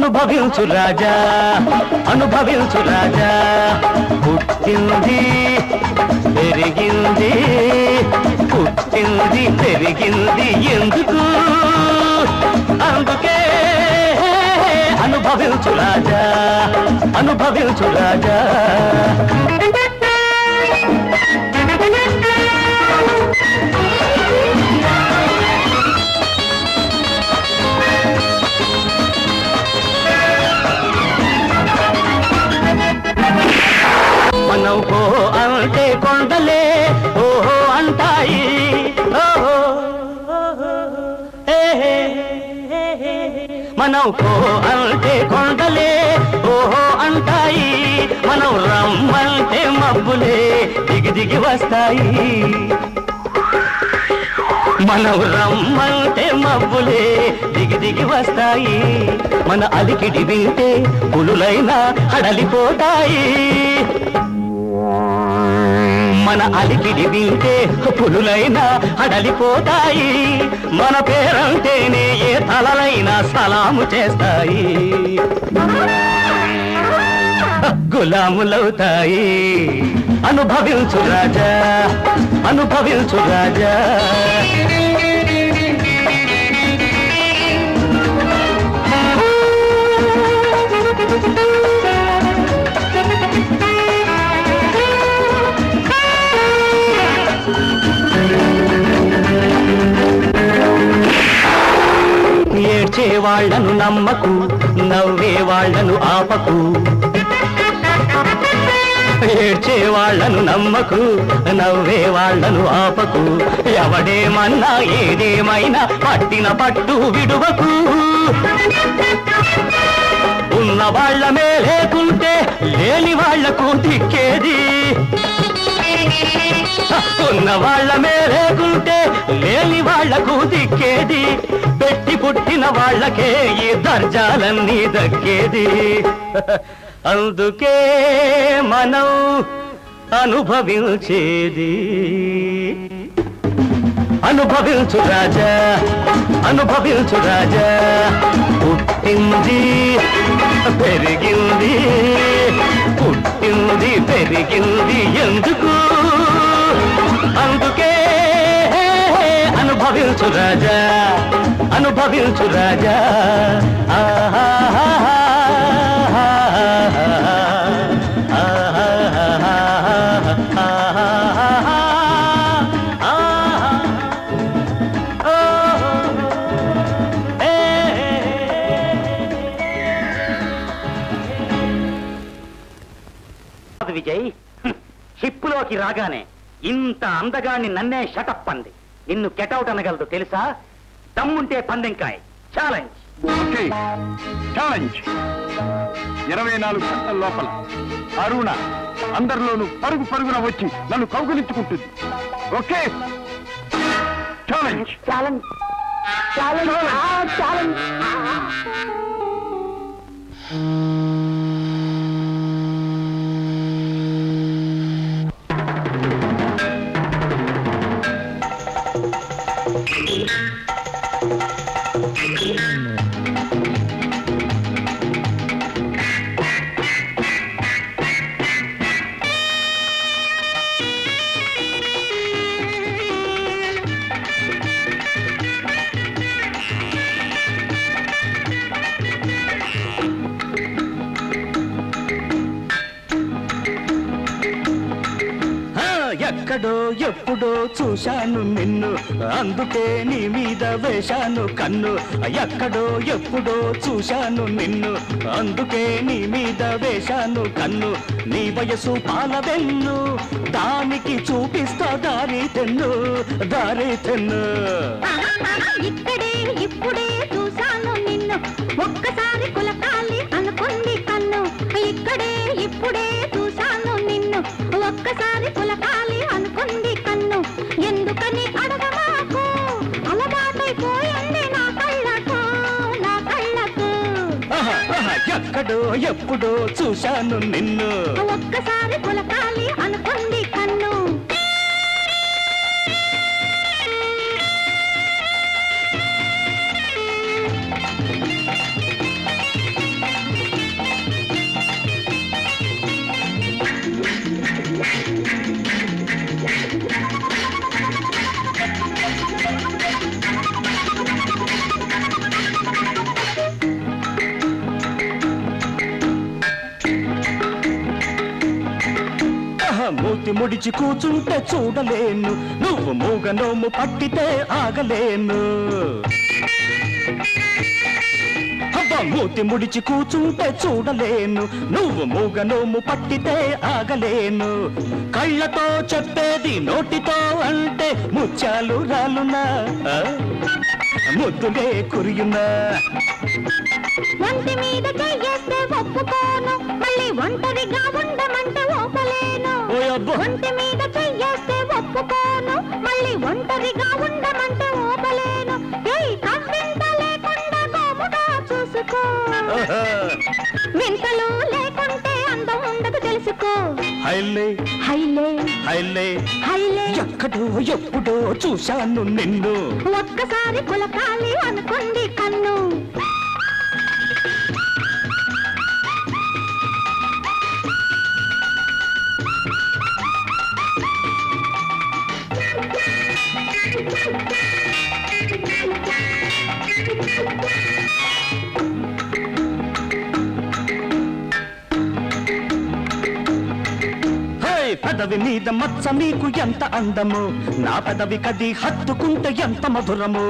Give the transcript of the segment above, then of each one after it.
అనుభవించు రాజా అనుభవించు రాజా పుట్టింది పెరిగింది పుట్టింది పెరిగింది ఎందుకు అందుకే అనుభవించు రాజా అనుభవించు రాజా మనం ఓ అంటే కొండలే ఓహో అంటాయి ఓహో ఏ హే, హే, హే. మనం ఓ అంటే కొండలే ఓహో అంటాయి మనం రమ్మంటే మబ్బులే దిగి దిగి వస్తాయి మనం రమ్మంటే మబ్బులే దిగి దిగి వస్తాయి మన అలికిడి వింటే పులులైనా హడలిపోతాయి మన అలికిడి వింటే పులులైనా హడలిపోతాయి మన పేరంటేనే ఏ తలలైనా సలాము చేస్తాయి గులాములవుతాయి అనుభవించు రాజా అనుభవించు రాజా ఏడ్చే వాళ్లను నమ్మకు నవ్వే వాళ్లను ఆపకు ఏడ్చే వాళ్లను నమ్మకు నవ్వే వాళ్లను ఆపకు ఎవడేమన్నా ఏదేమైనా పట్టిన పట్టు విడువకు ఉన్న వాళ్ళ లేకుంటే లేని వాళ్లకు దిక్కేది ఉన్న వాళ్ళ లేకుంటే లేని వాళ్లకు దిక్కేది పెట్టి పుట్టిన వాళ్ళకే ఈ దర్జాలన్నీ దక్కేది అందుకే మనం అనుభవించేది అనుభవించు రాజా అనుభవించు రాజా పుట్టింది పెరిగింది పుట్టింది పెరిగింది ఎందుకు అందుకే అనుభవించు రాజా అనుభవించు రాజా విజయ్ హిప్పులోకి రాగానే ఇంత అందగాన్ని నన్నే షటప్ అంది నిన్ను కెటౌట్ అనగలదు తెలుసా దమ్ముంటే పందెంకాయ్ ఛాలెంజ్ ఓకే ఛాలెంజ్ ఇరవై నాలుగు గంటల లోపల అరుణ అందరిలోనూ పరుగు పరుగున వచ్చి నన్ను కౌగులించుకుంటుంది okay challenge challenge challenge challenge ఆ, ఎక్కడో ఎప్పుడో చూశాను నిన్ను అందుకే నీ మీద వేశాను కన్ను ఎక్కడో ఎప్పుడో చూశాను నిన్ను అందుకే నీ మీద వేశాను కన్ను నీ వయసు పాలవెన్ను దానికి చూపిస్తా దారి తెన్ను దారి తెన్ను ఇక్కడే ఇప్పుడే చూశాను నిన్ను ఒక్కసారి కులకాలి అనుకుంది కన్ను ఇక్కడే ఇప్పుడే చూశాను నిన్ను ఒక్కసారి కులకాలి అనుకుంది కన్ను ఎందుకని అడగమాకు అలవాటైపోయింది నా కళ్ళకు నా కళ్ళకు ఆహా, ఆహా, ఎక్కడో ఎప్పుడో చూశాను నిన్ను ఒక్కసారి కులకాలి అనుకుంది కన్ను మూతి ముడిచి కూచుంటే చూడలేను నువ్వు మూగ నోము పట్టితే ఆగలేను అబ్బా మూతి ముడిచి కూచుంటే చూడలేను నువ్వు మూగ నోము పట్టితే ఆగలేను కళ్ళతో చెప్పేది నోటితో అంటే ముత్యాలు రాలునా ఆ? ముద్దులే కురియునా ఒంటి మీద చెయ్యేస్తే ఒప్పుకోను మళ్ళీ ఒంటరిగా ఉండమంటే ఓపలేను ఓ అబ్బో ఒంటి మీద చెయ్యేస్తే ఒప్పుకోను మళ్ళీ ఒంటరిగా ఉండమంటే ఓపలేను ఏయ్ కవ్వింత లేకుండా గోముగా చూసుకో ఆహా. వింతలు లేకుంటే అందం ఉండదు తెలుసుకో హైలే హైలే హైలే హైలే ఎక్కడో ఎప్పుడో చూశాను నిన్ను ఒక్కసారి కులకాలి అనుకుంది కన్ను హే పెదవి మీద మచ్చ నీకు ఎంత అందము నా పెదవి కది హత్తుకుంటే ఎంత మధురము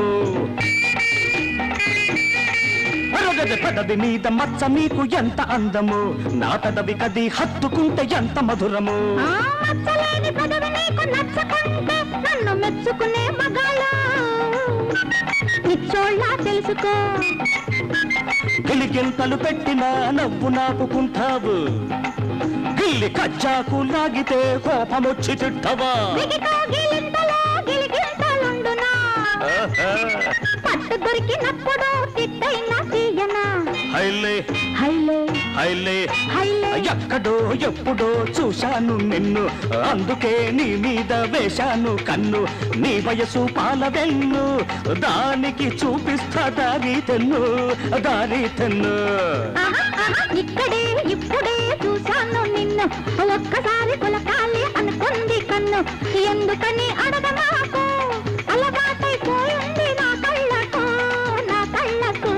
అరగద పెదవి మీద మచ్చ నీకు ఎంత అందము నా పెదవి కది హత్తుకుంటే ఎంత మధురము ఆ మచ్చలేని పదవి నీకు నచ్చకుంటే నన్ను మెచ్చుకునే మగాళ్ళ ఇచ్చోళ్ళ తెలుసుకో గిలిగింతలు పెట్టినా నవ్వు నాపుకుంటావు గిల్లి కచ్చాకు లాగితే కోపమొచ్చి తిట్టవా దిగితో గిలింతలో గిలిగింతలుండునా ఆహా. పట్టు దొరికినప్పుడు తిట్టైనా తీయనా హైలే హైలే హైలే హైలే ఎక్కడో ఎప్పుడో చూశాను నిన్ను అందుకే నీ మీద వేశాను కన్ను నీ వయసు పాల వెన్ను దానికి చూపిస్తా దారి తెన్ను దారి తెన్ను ఆహా, ఆహా, ఇక్కడే ఇప్పుడే చూశాను నిన్ను ఒక్కసారి కులకాలి అనుకుంది కన్ను ఎందుకని అడగమాకు అలవాటైపోయింది నా కళ్ళకు నా కళ్ళకు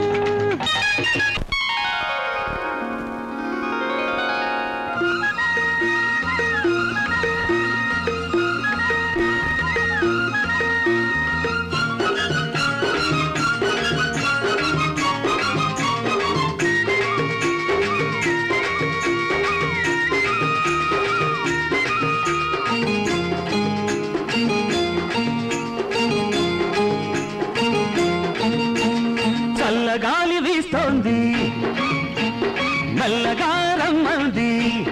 చల్లగాలి వీస్తోంది మెల్లగా రమ్మంది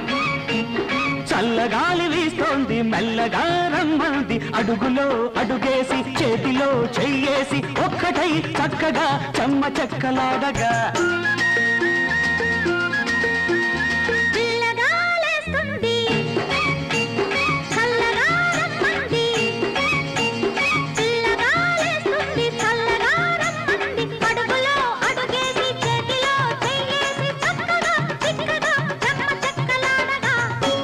చల్లగాలి వీస్తోంది మెల్లగా రమ్మంది అడుగులో అడుగేసి చేతిలో చెయ్యేసి ఒక్కటై చక్కగా చెమ్మ చెక్కలాడగా పిల్లగాలేస్తుంది చల్లగా రమ్మంది పిల్లగాలేస్తుంది చల్లగా రమ్మంది అడుగులో అడుగేసి చేతిలో చెయ్యేసి చక్కగా చిక్కగా చెమ్మ చెక్కలాడగా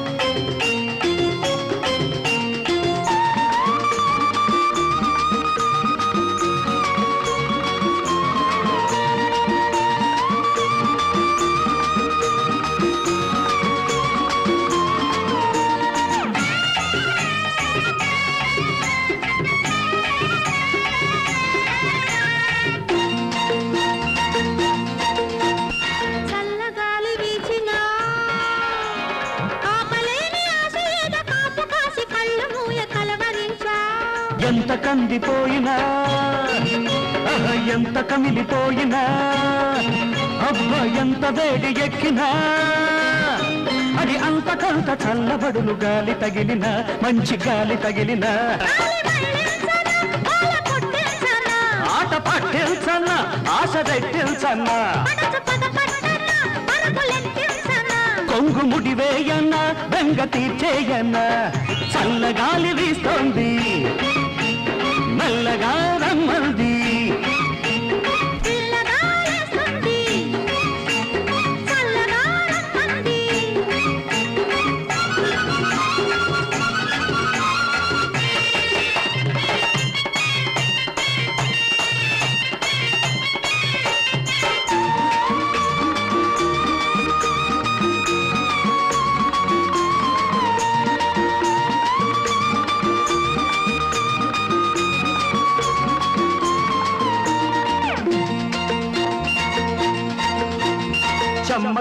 చల్లగాలి వీచినా ఆపలేని ఆశ ఏద కాపు కాసి కళ్ళు మూయ కలవరించా ఎంత కందిపోయినా ఆహ, ఎంత కమిలిపోయినా అబ్బ ఎంత వేడి ఎక్కినా అది అంతకంత చల్లబడును గాలి తగిలిన మంచి గాలి తగిలిన గాలి మళ్ళించనా, ఓల పుట్టించనా, ఆట పట్టించన్న ఆశ రెట్టించన్న మనసు పద పట్టనా, పరుగులెత్తించనా. కొంగు ముడివేయన్న బెంగ తీర్చేయన్న చల్లగాలి వీస్తోంది మెల్లగా రమ్మంది పిల్లగాలేస్తుంది, చల్లగా రమ్మంది.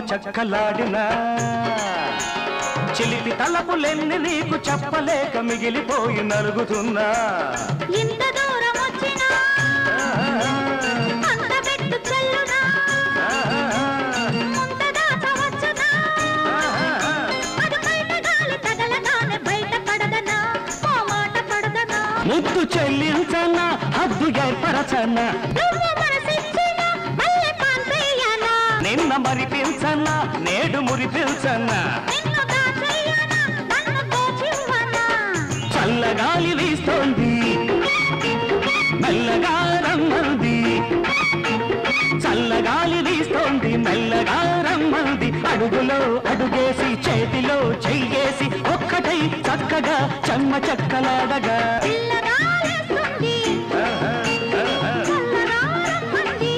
చెక్కలాడినా చిలిపి తలపులెన్ని నీకు చెప్పలేక మిగిలిపోయి నలుగుతున్నా ఇంత దూరం వచ్చినా అంత పెట్టు చెల్లునా ముంత దాకా వచ్చునా అది బయట గాలి తగలగానే బయట పడదనా ఓ మాట పడదనా ముద్దు చెల్లించనా హద్దు ఏర్పరచనా నువ్వు మనసిచ్చిన మల్లె పాన్పేయనా నిన్న మరిపించనా నేడు మురిపించనా నిన్ను దాచేయనా నన్ను దోచివ్వనా చల్లగాలి వీస్తోంది మెల్లగా రమ్మంది చల్లగాలి వీస్తోంది మెల్లగా రమ్మంది అడుగులో అడుగేసి చేతిలో చెయ్యేసి ఒక్కటై చక్కగా చెమ్మ చెక్కలాడగా పిల్లగాలేస్తుంది చల్లగా రమ్మంది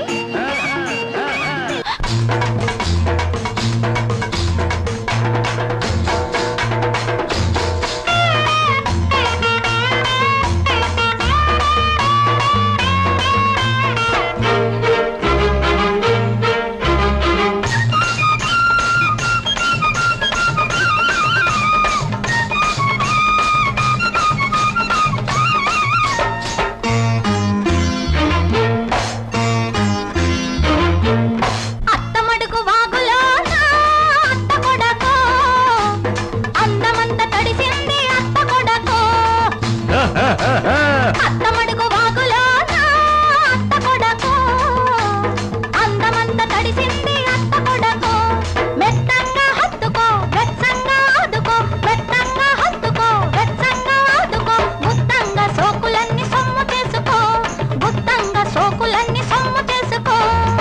అత్తమడుగు వాగులోన అత్త కొడకో అందమంత తడిసింది అత్త కొడకో అత్తమడుగు వాగులోన అత్త కొడకో అందమంత తడిసింది అత్త కొడకో మెత్తంగా హత్తుకో వెచ్చంగా ఆదుకో మెత్తంగా హత్తుకో వెచ్చంగా ఆదుకో గుత్తంగా సోకులన్నీ సొమ్ము చేసుకో గుత్తంగా సోకులన్నీ సొమ్ము చేసుకో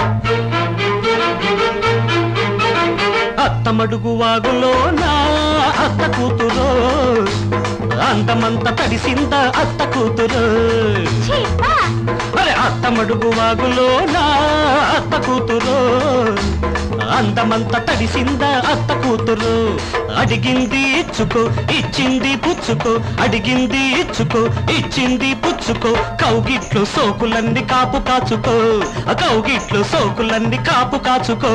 అత్తమడుగు వాగులో నా అత్త కూతురు అందమంత తడిసింద అత్త కూతురు చీపా అరే అత్తమడుగు వాగులో నా అత్త కూతురు అందమంత తడిసింద అత్త కూతురు అడిగింది ఇచ్చుకో ఇచ్చింది పుచ్చుకో అడిగింది ఇచ్చుకో ఇచ్చింది పుచ్చుకో కౌగిట్లు సోకులన్నీ కాపు కాచుకో ఆ కౌగిట్లు సోకులన్నీ కాపు కాచుకో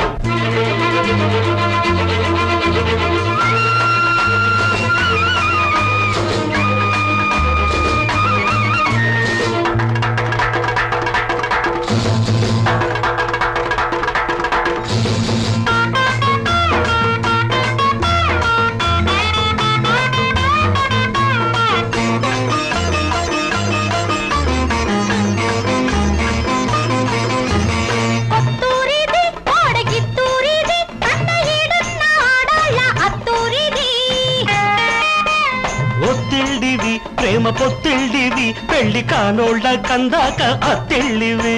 కొత్తూరిది కోడగిత్తూరిది కన్న ఈడున్న ఆడాళ్ళ అత్తూరిది ఒత్తిళ్ళివి ప్రేమ పొత్తిళ్ళివి పెళ్లి కానోళ్ళ కందాక అత్తిళ్ళివి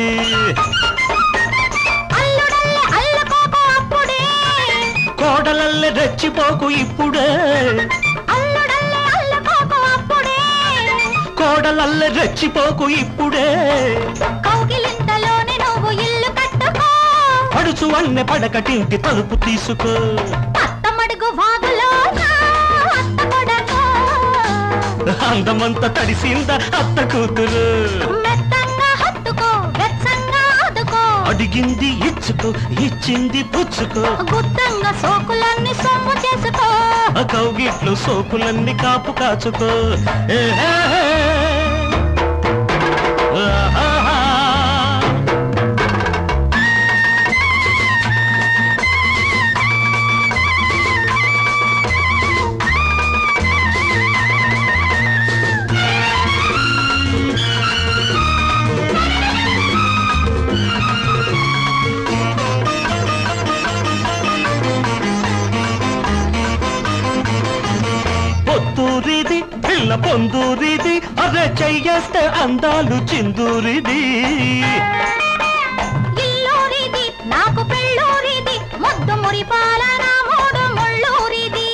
అల్లుడల్లే అల్లుకోకు అప్పుడే కోడలల్లె రెచ్చిపోకు ఇప్పుడే అల్లుడల్లే అల్లుకోకు అప్పుడే కోడలల్లె రెచ్చిపోకు ఇప్పుడే కౌగిలింతలోనే నువ్వు ఇల్లు కట్టుకో పడుచు అన్నె పడకటింటి తలుపు తీసుకో అత్తమడుగు వాగులో నా అత్త కొడకో అందమంత తడిసింద అత్త కూతురు మెత్తంగా హత్తుకో వెచ్చంగా ఆదుకో అడిగింది ఇచ్చుకో ఇచ్చింది పుచ్చుకో గుత్తంగా సోకులన్నీ సొమ్ము చేసుకో ఆ కౌగిట్లు సోకులన్నీ కాపు కాచుకో ఏహే. ఆహాహా. పొత్తూరిది పిల్ల పొందూరిది అరే చెయ్యేస్తే అందాలు చిందూరిది ఇల్లూరిది నాకు పెళ్ళూరిది ముద్దు మురిపాల నా మూడు ముళ్ళూరిది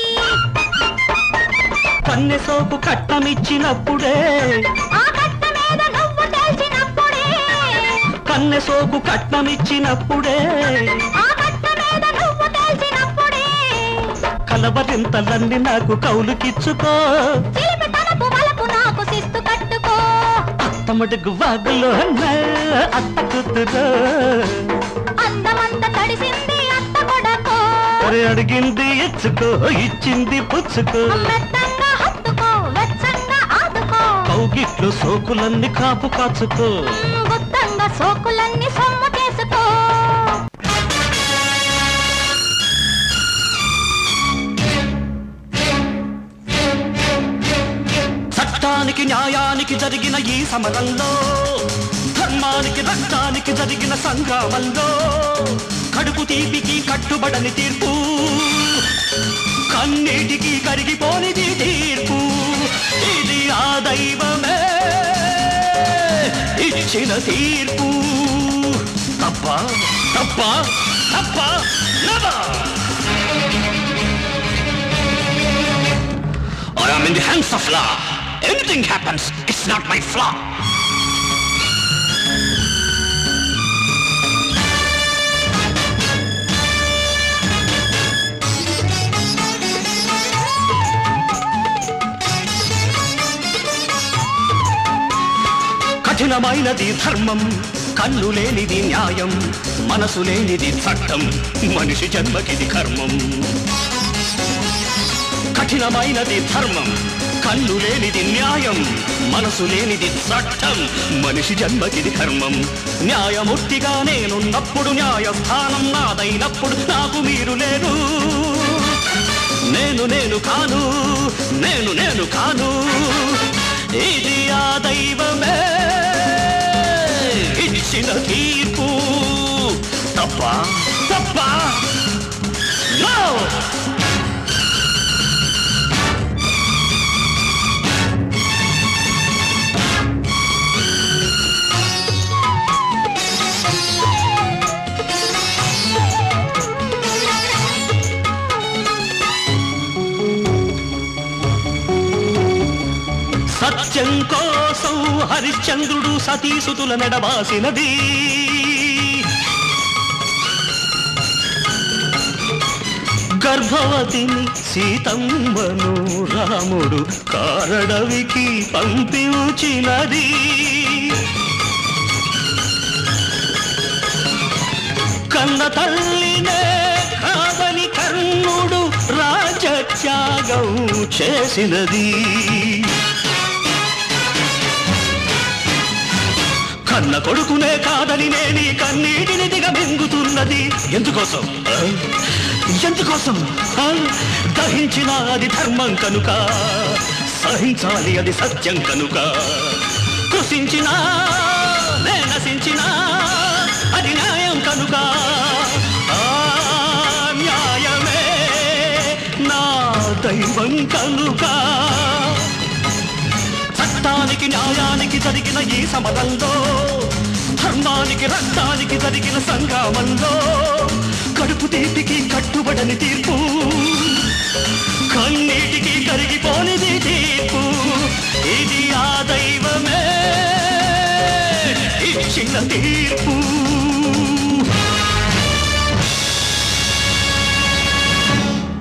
కన్నె సోపు కట్టమిచ్చినప్పుడే ఆ కట్ట మీద నువ్వు తెలిసినప్పుడే కన్నె సోకు కట్నమిచ్చినప్పుడే ఆ కట్ట మీద నువ్వు తెలిసినప్పుడే కలవరింతలన్నీ నాకు కౌలుకిచ్చుకో చిలిపి తనపు వలపు నాకు శిస్తు కట్టుకో అత్తమడుగు వాగులో అత్త కూతురు అందమంత తడిసింది అత్త కొడకో అరే అడిగింది ఇచ్చుకో ఇచ్చింది పుచ్చుకో మెత్తంగా హత్తుకో వెచ్చంగా ఆదుకో కౌగిట్లు సోకులన్నీ కాపు కాచుకో గుత్తంగా సోకులన్నీ సొమ్ము చేసుకో చట్టానికి న్యాయానికి జరిగిన ఈ సమరంలో ధర్మానికి రక్తానికి జరిగిన సంగ్రామంలో కడుపు తీపికి కట్టుబడని తీర్పు కన్నీటికి కరిగిపోనిది తీర్పు ఇది ఆ దైవమే ఇచ్చిన తీర్పు తప్ప తప్ప తప్ప never. I am in the hands of law. Anything happens, it's not my flaw. కఠినమైనది ధర్మం కన్ను లేనిది న్యాయం మనసు లేనిది చట్టం మనిషి జన్మకిది కర్మం కఠినమైనది ధర్మం కన్ను లేనిది న్యాయం మనసు లేనిది చట్టం మనిషి జన్మకిది కర్మం న్యాయమూర్తిగా నేనున్నప్పుడు న్యాయస్థానం నాదైనప్పుడు నాకు మీరు లేరు నేను నేను కాను నేను నేను కాను ఇది ఆ దైవమే ఇచ్చిన తీర్పు తప్ప తప్ప No! సత్యం కోసం హరిశ్చంద్రుడు సతీసుతుల నడవాసినది గర్భవతిని సీతమ్మను రాముడు కారడవికి పంపించినది కన్న తల్లినే కాదని కర్ణుడు రాజత్యాగం చేసినది కన్న కొడుకునే కాదని నేని కన్నీటిని దిగమింగుతున్నది ఎందుకోసం ఆ? ఎందుకోసం ఆ? దహించిన అది ధర్మం కనుక సహించాలి అది సత్యం కనుక కృషించినా నే నశించినా అది న్యాయం కనుక ఆ న్యాయమే నా దైవం కనుక చట్టానికి న్యాయానికి జరిగిన ఈ సమరంలో ధర్మానికి రక్తానికి జరిగిన సంగ్రామంలో కడుపు తీపికి కట్టుబడని తీర్పు కన్నీటికి కరిగిపోనిది తీర్పు ఇది ఆ దైవమే ఇచ్చిన తీర్పు